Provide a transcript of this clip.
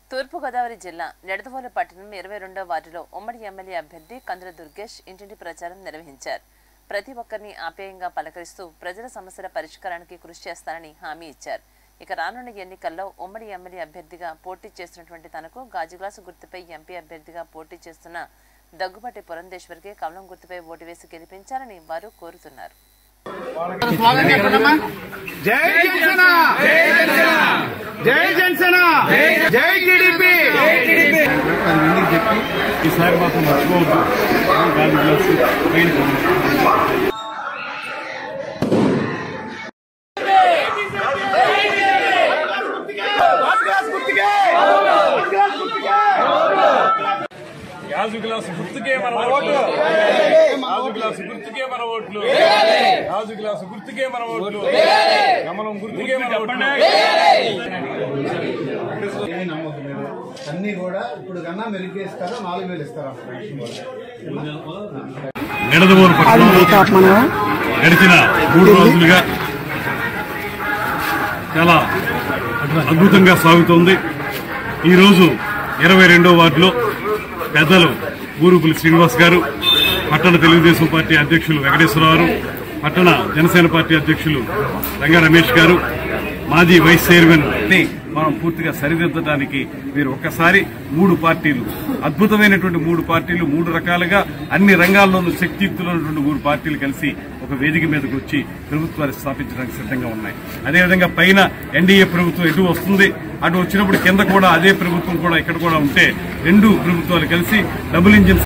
తూర్పుగోదావరి జిల్లా నిడదవోలు పట్టణం ఇరవై రెండో వార్డులో ఉమ్మడి ఎమ్మెల్యే అభ్యర్థి కందుల దుర్గేష్ ఇంటింటి ప్రచారం నిర్వహించారు ప్రతి ఒక్కరిని ఆప్యాయంగా పలకరిస్తూ ప్రజల సమస్యల పరిష్కారానికి కృషి చేస్తానని హామీ ఇచ్చారు ఇక రానున్న ఎన్నికల్లో ఉమ్మడి ఎమ్మెల్యే అభ్యర్థిగా పోటీ చేస్తున్నటువంటి తనకు గాజు గ్లాసు గుర్తుపై ఎంపీ అభ్యర్థిగా పోటీ చేస్తున్న దగ్గుబాటి పురంధేశ్వరికి కమలం గుర్తుపై ఓటు వేసి గెలిపించాలని వారు కోరుతున్నారు జై జనసేన జై జనసేన జై టీడీపీ పది మందికి చెప్పి ఈసారి మాత్రం మర్చిపోవద్దు గాలి గ్లాసు పెయింట్ కొనండి. గాజు గ్లాసు గుర్తుకే మన ఓట్లు గాజు గ్లాసు గుర్తుకే మన ఓట్లు గాజు గ్లాసు గుర్తుకే మన ఓట్లు కమలం గుర్తుకే మన ఓట్లు ఏమీ నమ్మకం లేదు అన్ని కూడా ఇప్పుడు కన్నా మెరుగ్గా ఇస్తారా నాలుగు వేలు ఇస్తారా నిడదవోలు పట్టణంలో గడిచిన మూడు రోజులుగా చాలా అద్భుతంగా సాగుతోంది ఈరోజు ఇరవై రెండో వార్డులో పెద్దలు గూరుపులి శ్రీనివాస్ గారు పట్టణ తెలుగుదేశం పార్టీ అధ్యక్షులు వెంకటేశ్వరరావు పట్టణ జనసేన పార్టీ అధ్యక్షులు రంగా రమేష్ గారు మాజీ వైస్ చైర్మన్ ని మనం పూర్తిగా సరిదిద్దడానికి మీరు ఒక్కసారి మూడు పార్టీలు అద్భుతమైనటువంటి మూడు పార్టీలు మూడు రకాలుగా అన్ని రంగాల్లోనూ శక్తియుక్తులు ఉన్నటువంటి మూడు పార్టీలు కలిసి ఒక వేదిక మీదకి వచ్చి ప్రభుత్వాన్ని స్థాపించడానికి సిద్ధంగా ఉన్నాయి అదేవిధంగా పైన ఎన్డీఏ ప్రభుత్వం ఎటు వస్తుంది అటు వచ్చినప్పుడు కింద కూడా అదే ప్రభుత్వం కూడా ఇక్కడ కూడా ఉంటే రెండు ప్రభుత్వాలు కలిసి డబుల్ ఇంజిన్